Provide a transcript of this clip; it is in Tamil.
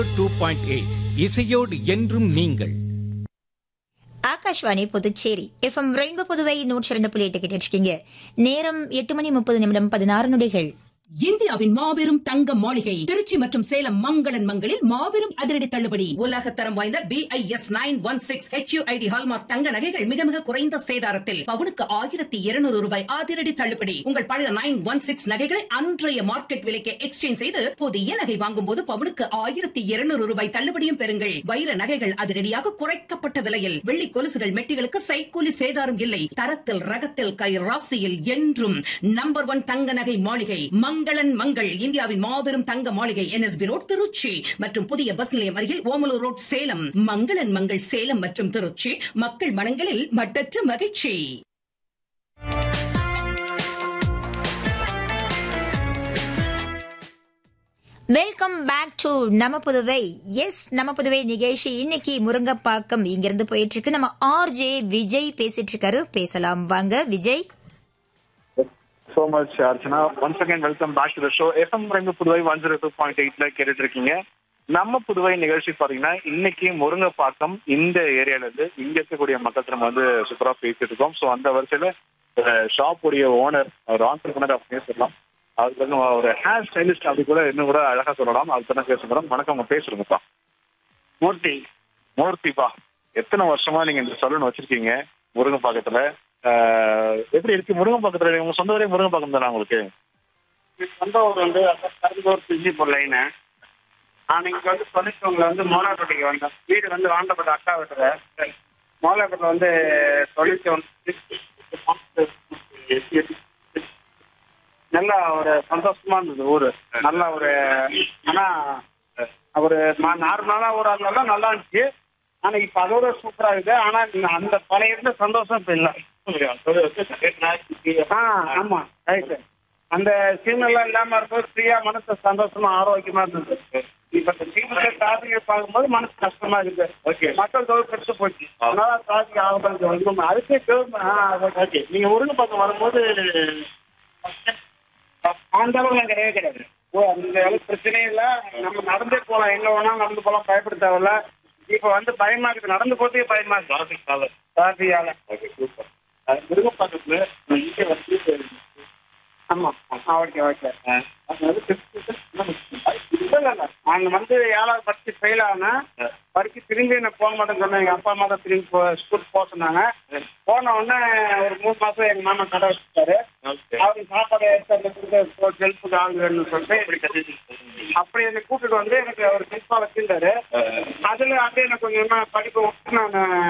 டூ பாயிண்ட் எயிட் இசையோடு என்றும் நீங்கள் ஆகாஷ்வாணி புதுச்சேரி எஃப்எம் ரெயின்போ புதுவை நூற்றி இரண்டு புள்ளி எட்டு கேட்டிருக்கீங்க நேரம் எட்டு மணி முப்பது நிமிடம் பதினாறு நொடிகள் இந்தியாவின் மாபெரும் தங்க மாளிகை திருச்சி மற்றும் சேலம் மங்களன் மங்களில் மாபெரும் அதிரடி தள்ளுபடி உலக தரம் வாய்ந்த B I S nine one six HUID hallmark தங்க நகைகள் மிக மிக குறைந்த சேதாரத்தில் பவுனுக்கு ஆயிரத்தி இருநூறு ரூபாய் அதிரடி தள்ளுபடி உங்கள் பழைய நைன் ஒன் சிக்ஸ் நகைகளை அன்றைய மார்க்கெட் விலைக்கு எக்ஸ்சேஞ்ச் செய்து புதிய நகை வாங்கும் போது பவுனுக்கு ஆயிரத்தி இருநூறு ரூபாய் தள்ளுபடியும் பெறுங்கள் வைர நகைகள் அதிரடியாக குறைக்கப்பட்ட விலையில் வெள்ளி கொலுசுகள் மெட்டிகளுக்கு சைக்கூலி சேதாரம் இல்லை தரத்தில் ரகத்தில் கை ராசியில் என்றும் நம்பர் ஒன் தங்க நகை மாளிகை மங்களன் மங்கள் இந்தியாவின் மாபெரும் தங்க மாளிகை என்எஸ்பி ரோட் திருச்சி மற்றும் புதிய பஸ் நிலையம் அருகில் ஓமலூர் ரோட் சேலம் மங்களன் மங்கள் சேலம் மற்றும் திருச்சி மக்கள் மனங்களில் மட்டற்ற மகிழ்ச்சி வெல்கம் பேக் டு நம்ம புதுவை எஸ் நம்ம புதுவை நிகழ்ச்சி இன்னைக்கு முருங்கப்பாக்கம் இங்கிருந்து போயிட்டு இருக்கு நம்ம ஆர் ஜே விஜய் பேசிட்டு இருக்காரு பேசலாம் வாங்க Vijay so much Archana once again welcome back to the show FM ரெண்டு Puduvai one zero two point எயிட்ல கேட்டுட்டு இருக்கீங்க நம்ம புதுவை நிகழ்ச்சி பாத்தீங்கன்னா இன்னைக்கு முருங்கைப்பாக்கம் இந்த ஏரியால இருந்து இங்க இருக்கக்கூடிய மக்கள் நம்ம வந்து சூப்பரா பேசிட்டு இருக்கோம் ஸோ அந்த வரிசையில ஷாப் உடைய ஓனர் ஒரு ஆண்டர்பனர் அப்படின்னு சொல்லலாம் அதுக்கு வந்து ஒரு ஹேர் ஸ்டைலிஸ்ட் அப்படி கூட இன்னும் கூட அழகா சொல்லலாம் அதுக்கு தான் பேச மேடம் வணக்கம் உங்க பேசுறேங்கப்பா மூர்த்தி மூர்த்திப்பா எத்தனை வருஷமா நீங்க இந்த சலூன் வச்சிருக்கீங்க முருங்கைப்பாக்கத்துல ஆஹ், எப்படி இருக்கு முருங்கைப்பாக்கத்துல உங்க சொந்த ஊரே முருங்கைப்பாக்கம் தானே உங்களுக்கு சொந்த ஊர் வந்து கருங்கூர் திருச்சிப்பூர் லைனு நான் இங்கே வந்து தொழிற்சங்கத்தில் வந்து மோலாப்பட்டிக்கு வந்தேன் வீடு வந்து வாண்டப்பட்ட அக்கா வீட்டில் மோலாப்பட்டில் வந்து தொழிற்சங்கம் நல்ல ஒரு சந்தோஷமா இருந்தது ஊர் நல்ல ஒரு ஆனால் ஒரு நார்மலான ஊராக இருந்தாலும் நல்லா இருந்துச்சு ஆனால் இப்போ அதோட சூப்பராக இருக்குது ஆனால் அந்த பழைய இருந்த சந்தோஷம் இப்போ இல்லை ஆ ஆமாம் ரைட்டு அந்த சீனெல்லாம் இல்லாமல் இருக்கும்போது ஃப்ரீயாக மனசு சந்தோஷமா ஆரோக்கியமா இருந்தது இப்போ இந்த சீனில் டிராஃபிக்கை பார்க்கும்போது மனசு கஷ்டமா இருக்கு Okay. மக்கள் தொகை பெருசு போச்சு அதனால டிராஃபிக் ஆகப்படுது வந்து அதுக்கே கவர்மெண்ட் ஆ ஓகே நீங்க முருங்கைப்பாக்கம் வரும்போது அந்த அளவுக்கு கிடையவே கிடையாது ஓ அந்த அளவுக்கு பிரச்சனையே இல்லை நம்ம நடந்தே போகலாம் எங்க வேணாலும் நடந்து போகலாம் பயப்பட தேவையில்ல இப்போ வந்து பயமா இருக்குது நடந்து போறதுக்கே பயமா இருக்கு டிராஃபிக்கால டிராஃபிக்கால ஓகே சூப்பர் முருங்கைப்பாக்கத்துல இங்க வந்து ஆமா ஆ ஓகே ஓகே அது வந்து இல்லை இல்லை இல்லை நான் வந்து ஏழாவது படிச்சு ஃபெயில் ஆனேன் படிச்சு திரும்பி என்ன போக மாட்டேன்னு சொன்னேன் எங்கள் அப்பா அம்மா தான் திரும்பி போ ஸ்கூலுக்கு போக சொன்னாங்க போன உடனே ஒரு மூணு மாதம் எங்கள் மாமா கடை வச்சுட்டாரு அவருக்கு சாப்பாடு எடுத்து அந்த கொடுத்து ஹெல்ப்புக்கு ஆள் வேணும்னு சொல்லிட்டு அப்படி என்னை கூட்டிட்டு வந்து எனக்கு அவர் ஹெல்ப்பாக வச்சிருந்தாரு அதில் அப்படியே எனக்கு கொஞ்சமாக படிப்பு விட்டு நான்